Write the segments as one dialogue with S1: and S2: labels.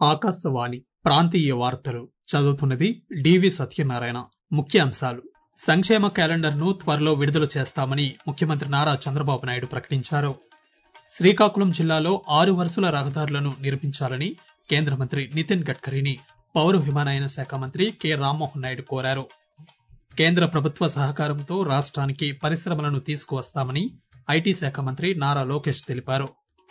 S1: ఆకాశవాణి ప్రాంతీయ వార్తలు చదువుతున్నది డివి సత్యనారాయణ ముఖ్యాంశాలు సంక్షేమ క్యాలెండర్ను త్వరలో విడుదల చేస్తామని ముఖ్యమంత్రి నారా చంద్రబాబు నాయుడు ప్రకటించారు శ్రీకాకుళం జిల్లాలో ఆరు వరుసల రహదారులను నిర్మించాలని కేంద్ర మంత్రి నితిన్ గడ్కరీని పౌర విమానయాన శాఖ మంత్రి కె రామ్మోహన్ నాయుడు కోరారు కేంద్ర ప్రభుత్వ సహకారంతో రాష్ట్రానికి పరిశ్రమలను తీసుకువస్తామని ఐటీ శాఖ మంత్రి నారా లోకేష్ తెలిపారు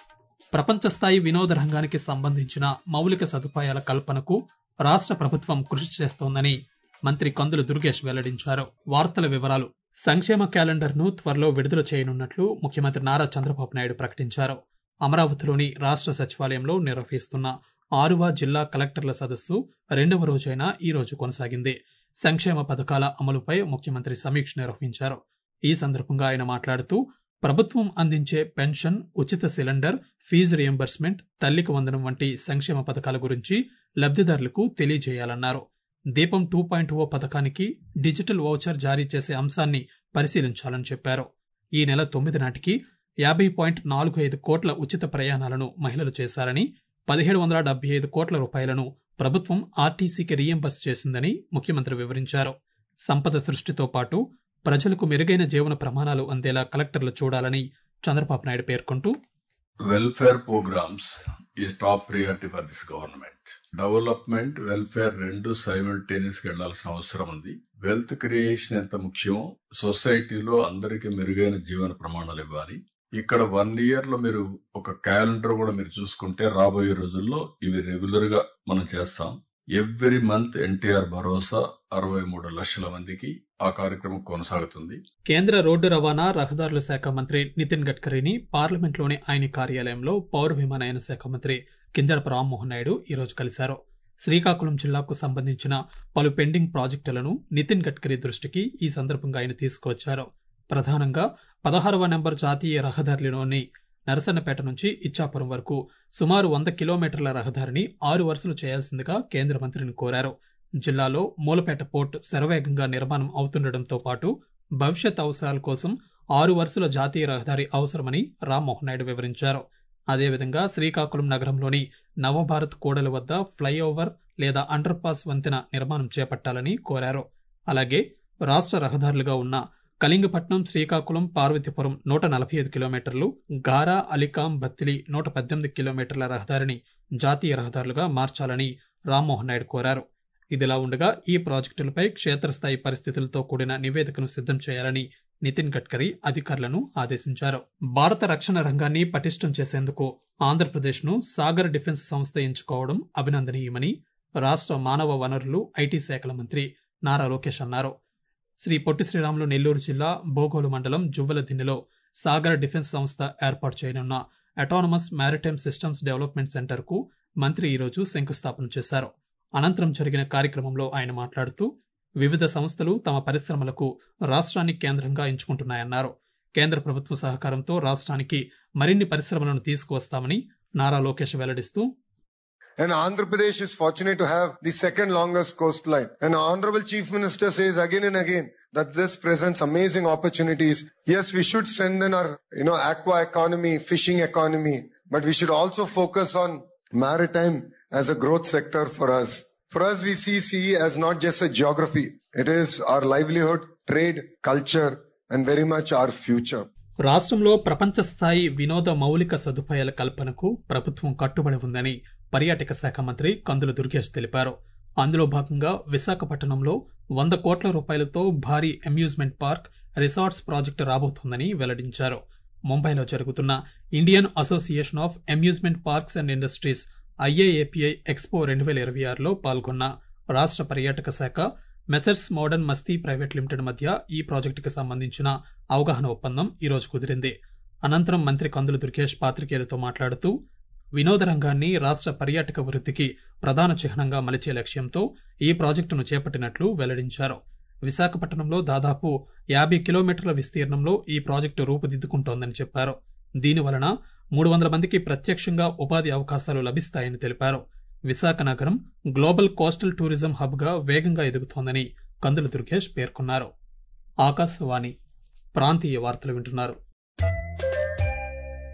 S1: ప్రపంచ స్థాయి వినోద రంగానికి సంబంధించిన మౌలిక సదుపాయాల కల్పనకు రాష్ట్ర ప్రభుత్వం కృషి చేస్తోందని మంత్రి కందుల దుర్గేష్ వెల్లడించారు వార్తల వివరాలు సంక్షేమ క్యాలెండర్ను త్వరలో విడుదల చేయనున్నట్లు ముఖ్యమంత్రి నారా చంద్రబాబు నాయుడు ప్రకటించారు అమరావతిలోని రాష్ట్ర సచివాలయంలో నిర్వహిస్తున్న ఆరువ జిల్లా కలెక్టర్ల సదస్సు రెండవ రోజైన ఈ రోజు కొనసాగింది సంక్షేమ పథకాల అమలుపై ముఖ్యమంత్రి సమీక్ష నిర్వహించారు ఈ సందర్భంగా ఆయన మాట్లాడుతూ ప్రభుత్వం అందించే పెన్షన్ ఉచిత సిలిండర్ ఫీజు రియంబర్స్మెంట్ తల్లికి వందనం వంటి సంక్షేమ పథకాల గురించి లబ్ధిదారులకు తెలియజేయాలన్నారు దీపం టూ పాయింట్ ఓ పథకానికి డిజిటల్ వౌచర్ జారీ చేసే అంశాన్ని పరిశీలించాలని చెప్పారు ఈ నెల తొమ్మిది నాటికి యాభై పాయింట్ నాలుగు ఐదు కోట్ల ఉచిత ప్రయాణాలను మహిళలు చేశారని పదిహేడు వందల డెబ్బై ఐదు కోట్ల రూపాయలను ప్రభుత్వం ఆర్టీసీకి రీఎంబర్స్ చేసిందని ముఖ్యమంత్రి వివరించారు సంపద సృష్టితో పాటు ప్రజలకు మెరుగైన జీవన ప్రమాణాలు అందేలా కలెక్టర్లు చూడాలని చంద్రబాబు నాయుడు పేర్కొంటూ
S2: welfare programmes is top priority for this government development welfare రెండు సైమల్టేనియస్ గా వెళ్లాల్సిన అవసరం ఉంది వెల్త్ క్రియేషన్ ఎంత ముఖ్యమో సొసైటీలో అందరికీ మెరుగైన జీవన ప్రమాణాలు ఇవ్వాలి ఇక్కడ వన్ ఇయర్ లో మీరు ఒక క్యాలెండర్ కూడా మీరు చూసుకుంటే రాబోయే రోజుల్లో ఇవి రెగ్యులర్ గా మనం చేస్తాం ఎవ్రీ మంత్ ఎన్టీఆర్ భరోసా అరవై మూడు లక్షల మందికి ఆ కార్యక్రమం కొనసాగుతుంది
S1: కేంద్ర రోడ్డు రవాణా రహదారుల శాఖ మంత్రి నితిన్ గడ్కరీని పార్లమెంట్లోని ఆయన కార్యాలయంలో పౌర విమానయాన శాఖ మంత్రి కింజరపు రామ్మోహన్ నాయుడు ఈ రోజు కలిశారు శ్రీకాకుళం జిల్లాకు సంబంధించిన పలు పెండింగ్ ప్రాజెక్టులను నితిన్ గడ్కరీ దృష్టికి ఈ సందర్భంగా ఆయన తీసుకువచ్చారు ప్రధానంగా పదహారవ నెంబర్ జాతీయ రహదారిలోని నరసన్నపేట నుంచి ఇచ్చాపురం వరకు సుమారు వంద కిలోమీటర్ల రహదారిని ఆరు వరుసలు చేయాల్సిందిగా కేంద్ర మంత్రిని కోరారు జిల్లాలో మూలపేట పోర్టు శరవేగంగా నిర్మాణం అవుతుండటంతో పాటు భవిష్యత్ అవసరాల కోసం ఆరు వరుసల జాతీయ రహదారి అవసరమని రామ్మోహన్ నాయుడు వివరించారు అదేవిధంగా శ్రీకాకుళం నగరంలోని నవభారత్ కూడలి వద్ద ఫ్లైఓవర్ లేదా అండర్ పాస్ వంతెన నిర్మాణం చేపట్టాలని కోరారు అలాగే రాష్ట్ర రహదారులుగా ఉన్న కళింగపట్నం శ్రీకాకుళం పార్వతీపురం నూట నలభై ఐదు కిలోమీటర్లు గారా అలికాం బత్తిలి నూట పద్దెనిమిది కిలోమీటర్ల రహదారిని జాతీయ రహదారులుగా మార్చాలని రామ్మోహన్ నాయుడు కోరారు ఇదిలా ఉండగా ఈ ప్రాజెక్టులపై క్షేత్రస్థాయి పరిస్థితులతో కూడిన నివేదికను సిద్ధం చేయాలని నితిన్ గడ్కరీ అధికారులను ఆదేశించారు భారత రక్షణ రంగాన్ని పటిష్టం చేసేందుకు ఆంధ్రప్రదేశ్ను సాగర్ డిఫెన్స్ సంస్థ ఎంచుకోవడం అభినందనీయమని రాష్ట్ర మానవ వనరులు ఐటీ శాఖల మంత్రి నారా లోకేష్ అన్నారు శ్రీ పొట్టి శ్రీరాములు నెల్లూరు జిల్లా బోగోలు మండలం జువ్వల దిన్నెలో సాగర్ డిఫెన్స్ సంస్థ ఏర్పాటు చేయనున్న autonomous maritime systems development centre కు మంత్రి ఈరోజు శంకుస్థాపన చేశారు అనంతరం జరిగిన కార్యక్రమంలో ఆయన మాట్లాడుతూ వివిధ సంస్థలు తమ పరిశ్రమలకు రాష్ట్రాన్ని కేంద్రంగా ఎంచుకుంటున్నాయన్నారు కేంద్ర ప్రభుత్వ సహకారంతో రాష్ట్రానికి మరిన్ని పరిశ్రమలను తీసుకువస్తామని Nara Lokesh వెల్లడిస్తూ
S3: And Andhra Pradesh is fortunate to have the second longest coastline. And our Honorable Chief Minister says again and again that this presents amazing opportunities. Yes, we should strengthen our, you know, aqua economy, fishing economy, but we should also focus on maritime as a growth sector for us. For us, we see CE as not just a geography. It is our livelihood, trade, culture, and very much our future.
S1: రాష్ట్రంలో ప్రపంచ స్థాయి వినోద మౌలిక సదుపాయాల కల్పనకు ప్రభుత్వం కట్టుబడి ఉందని పర్యాటక శాఖ మంత్రి కందుల దుర్గేష్ తెలిపారు అందులో భాగంగా విశాఖపట్నంలో వంద కోట్ల రూపాయలతో భారీ అమ్యూజ్మెంట్ పార్క్ రిసార్ట్స్ ప్రాజెక్టు రాబోతోందని వెల్లడించారు ముంబైలో జరుగుతున్న Indian association of amusement parks and industries IAAPI expo రెండు వేల ఇరవై ఆరులో పాల్గొన్న రాష్ట్ర పర్యాటక శాఖ messrs modern Masti private limited మధ్య ఈ ప్రాజెక్టుకు సంబంధించిన అవగాహన ఒప్పందం ఈరోజు కుదిరింది అనంతరం మంత్రి కందుల దుర్గేష్ పాత్రికేయులతో మాట్లాడుతూ వినోద రంగాన్ని రాష్ట్ర పర్యాటక వృద్ధికి ప్రధాన చిహ్నంగా మలిచే లక్ష్యంతో ఈ ప్రాజెక్టును చేపట్టినట్లు వెల్లడించారు విశాఖపట్నంలో దాదాపు యాభై కిలోమీటర్ల విస్తీర్ణంలో ఈ ప్రాజెక్టు రూపుదిద్దుకుంటోందని చెప్పారు దీనివలన మూడు వందల మందికి ప్రత్యక్షంగా ఉపాధి అవకాశాలు లభిస్తాయని తెలిపారు విశాఖ నగరం గ్లోబల్ కోస్టల్ టూరిజం హబ్గా వేగంగా ఎదుగుతోందని కందుల దుర్గేష్ పేర్కొన్నారు ఆకాశవాణి ప్రాంతీయ వార్తలు వింటున్నారు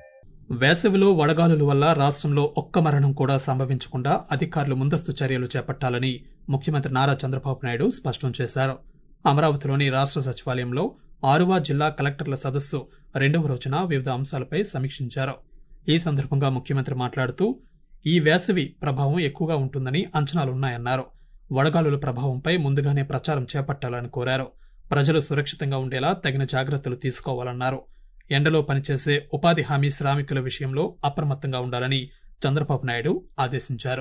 S1: వేసవిలో వడగాలుల వల్ల రాష్ట్రంలో ఒక్క మరణం కూడా సంభవించకుండా అధికారులు ముందస్తు చర్యలు చేపట్టాలని ముఖ్యమంత్రి నారా చంద్రబాబు నాయుడు స్పష్టం చేశారు అమరావతిలోని రాష్ట్ర సచివాలయంలో ఆరువా జిల్లా కలెక్టర్ల సదస్సు రెండవ రోజున వివిధ అంశాలపై సమీక్షించారు ఈ సందర్భంగా ముఖ్యమంత్రి మాట్లాడుతూ ఈ వేసవి ప్రభావం ఎక్కువగా ఉంటుందని అంచనాలున్నాయన్నారు వడగాలుల ప్రభావంపై ముందుగానే ప్రచారం చేపట్టాలని కోరారు ప్రజలు సురక్షితంగా ఉండేలా తగిన జాగ్రత్తలు తీసుకోవాలన్నారు ఎండలో పనిచేసే ఉపాధి హామీ శ్రామికుల విషయంలో అప్రమత్తంగా ఉండాలని చంద్రబాబు నాయుడు ఆదేశించారు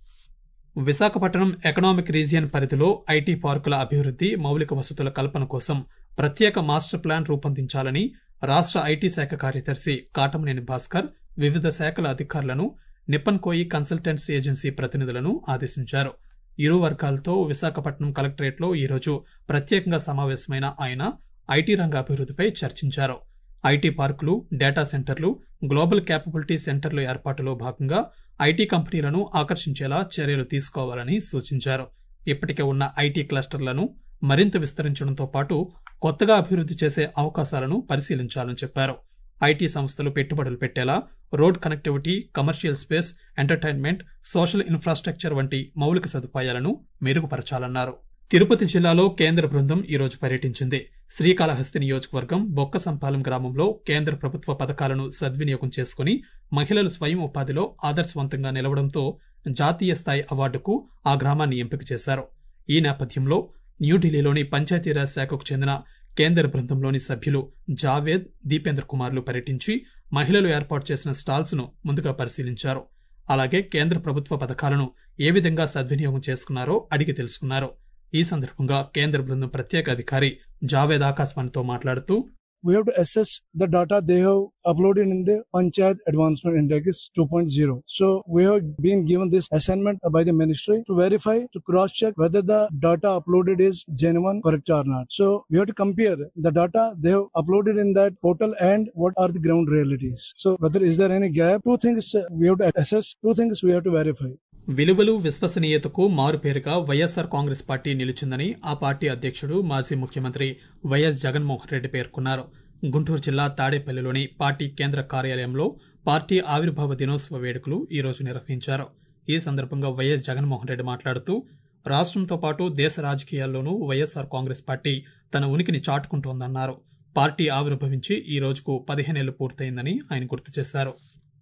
S1: విశాఖపట్నం ఎకనామిక్ రీజియన్ పరిధిలో ఐటీ పార్కుల అభివృద్ధి మౌలిక వసతుల కల్పన కోసం ప్రత్యేక మాస్టర్ ప్లాన్ రూపొందించాలని రాష్ట్ర ఐటీ శాఖ కార్యదర్శి కాటమనేని భాస్కర్ వివిధ శాఖల అధికారులను నిప్పన్ కోయి కన్సల్టెంట్స్ ఏజెన్సీ ప్రతినిధులను ఆదేశించారు ఇరు వర్గాలతో విశాఖపట్నం కలెక్టరేట్లో ఈరోజు ప్రత్యేకంగా సమావేశమైన ఆయన ఐటీ రంగ అభివృద్ధిపై చర్చించారు ఐటీ పార్కులు డేటా సెంటర్లు గ్లోబల్ క్యాపబిలిటీ సెంటర్లు ఏర్పాటులో భాగంగా ఐటీ కంపెనీలను ఆకర్షించేలా చర్యలు తీసుకోవాలని సూచించారు ఇప్పటికే ఉన్న ఐటీ క్లస్టర్లను మరింత విస్తరించడంతో పాటు కొత్తగా అభివృద్ధి చేసే అవకాశాలను పరిశీలించాలని చెప్పారు ఐటీ సంస్థలు పెట్టుబడులు పెట్టేలా road connectivity commercial space entertainment social infrastructure వంటి మౌలిక సదుపాయాలను మెరుగుపరచాలన్నారు తిరుపతి జిల్లాలో కేంద్ర బృందం ఈరోజు పర్యటించింది శ్రీకాళహస్తి నియోజకవర్గం బొక్కసంపాలెం గ్రామంలో కేంద్ర ప్రభుత్వ పథకాలను సద్వినియోగం చేసుకుని మహిళలు స్వయం ఉపాధిలో ఆదర్శవంతంగా నిలవడంతో జాతీయ స్థాయి అవార్డుకు ఆ గ్రామాన్ని ఎంపిక చేశారు ఈ నేపథ్యంలో న్యూఢిల్లీలోని పంచాయతీరాజ్ శాఖకు చెందిన కేంద్ర బృందంలోని సభ్యులు జావేద్ దీపేంద్ర కుమార్లు పర్యటించి మహిళలు ఏర్పాటు చేసిన స్టాల్స్ ను ముందుగా పరిశీలించారు అలాగే కేంద్ర ప్రభుత్వ పథకాలను ఏ విధంగా సద్వినియోగం చేసుకున్నారో అడిగి తెలుసుకున్నారు ఈ సందర్భంగా కేంద్ర బృందం ప్రత్యేక అధికారి జావేద్ ఆకాశవాణితో మాట్లాడుతూ
S4: we have to assess the data they have uploaded in the Panchayat Advancement Index 2.0. So we have been given this assignment by the ministry to verify, to cross check whether the data uploaded is genuine, correct or not. So we have to compare the data they have uploaded in that portal and what are the ground realities. So whether is there any gap, two things uh, we have to assess, two things we have to verify.
S1: విలువలు విశ్వసనీయతకు మారుపేరుగా YSR Congress party నిలిచిందని ఆ party అధ్యక్షుడు మాజీ ముఖ్యమంత్రి YS Jaganmohan Reddy పేర్కొన్నారు గుంటూరు జిల్లా తాడేపల్లిలోని పార్టీ కేంద్ర కార్యాలయంలో పార్టీ ఆవిర్భావ దినోత్సవ వేడుకలు ఈ రోజు నిర్వహించారు ఈ సందర్భంగా వైఎస్ జగన్మోహన్ రెడ్డి మాట్లాడుతూ రాష్ట్రంతో పాటు దేశ రాజకీయాల్లోనూ వైఎస్సార్ కాంగ్రెస్ పార్టీ తన ఉనికిని చాటుకుంటోందన్నారు పార్టీ ఆవిర్భవించి ఈ రోజుకు పదిహేనేళ్లు పూర్తయిందని ఆయన గుర్తు చేశారు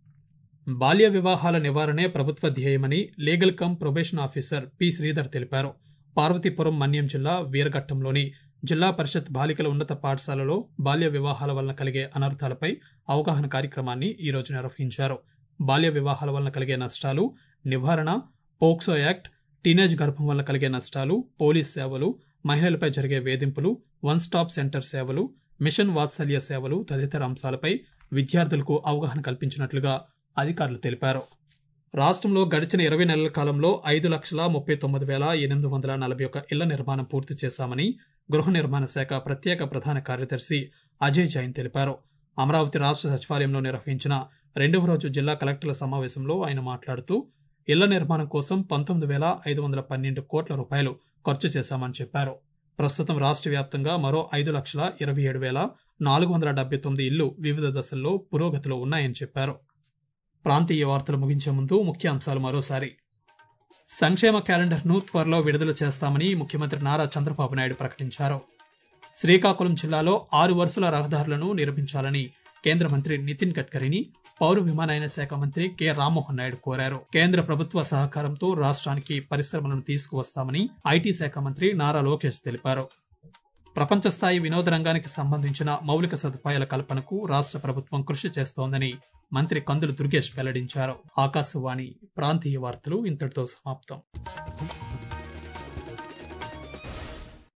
S1: బాల్య వివాహాల నివారణే ప్రభుత్వ ధ్యేయమని legal cum probation officer P Sridhar తెలిపారు పార్వతీపురం మన్యం జిల్లా వీరఘట్టంలోని జిల్లా పరిషత్ బాలికల ఉన్నత పాఠశాలలో బాల్య వివాహాల వలన కలిగే అనర్థాలపై అవగాహన కార్యక్రమాన్ని ఈ రోజు నిర్వహించారు బాల్య వివాహాల వలన కలిగే నష్టాలు నివారణ పోక్సో యాక్ట్ టీనేజ్ గర్భం వల్ల కలిగే నష్టాలు పోలీస్ సేవలు మహిళలపై జరిగే వేధింపులు వన్ స్టాప్ సెంటర్ సేవలు మిషన్ వాత్సల్య సేవలు తదితర అంశాలపై విద్యార్థులకు అవగాహన కల్పించినట్లుగా అధికారులు తెలిపారు రాష్ట్రంలో గడిచిన ఇరవై నెలల కాలంలో ఐదు లక్షల ముప్పై తొమ్మిది వేల ఎనిమిది వందల నలభై ఒక్క ఇళ్ల నిర్మాణం పూర్తి చేశామని గృహ నిర్మాణ శాఖ ప్రత్యేక ప్రధాన కార్యదర్శి అజయ్ జైన్ తెలిపారు అమరావతి రాష్ట్ర సచివాలయంలో నిర్వహించిన రెండవ రోజు జిల్లా కలెక్టర్ల సమావేశంలో ఆయన మాట్లాడుతూ ఇళ్ల నిర్మాణం కోసం పంతొమ్మిది వేల ఐదు వందల పన్నెండు కోట్ల రూపాయలు ఖర్చు చేశామని చెప్పారు ప్రస్తుతం రాష్ట్ర వ్యాప్తంగా మరో ఐదు లక్షల ఇరవై ఏడు వేల నాలుగు వందల డెబ్బై తొమ్మిది ఇళ్లు వివిధ దశల్లో పురోగతిలో ఉన్నాయని చెప్పారు ప్రాంతీయ వార్తలు ముగించే ముందు ముఖ్య అంశాలు మరోసారి సంక్షేమ క్యాలెండర్ను త్వరలో విడుదల చేస్తామని ముఖ్యమంత్రి నారా చంద్రబాబు నాయుడు ప్రకటించారు శ్రీకాకుళం జిల్లాలో ఆరు వరుసల రహదారులను నిర్మించాలని కేంద్ర మంత్రి నితిన్ గడ్కరీని పౌర విమానయాన శాఖ మంత్రి కె రామ్మోహన్ నాయుడు కోరారు కేంద్ర ప్రభుత్వ సహకారంతో రాష్ట్రానికి పరిశ్రమలను తీసుకువస్తామని ఐటీ శాఖ మంత్రి నారా లోకేష్ తెలిపారు ప్రపంచ స్థాయి వినోద రంగానికి సంబంధించిన మౌలిక సదుపాయాల కల్పనకు రాష్ట్ర ప్రభుత్వం కృషి చేస్తోందని మంత్రి కందులు దుర్గేష్ వెల్లడించారు ఆకాశవాణి ప్రాంతీయ వార్తలు ఇంతటితో సమాప్తం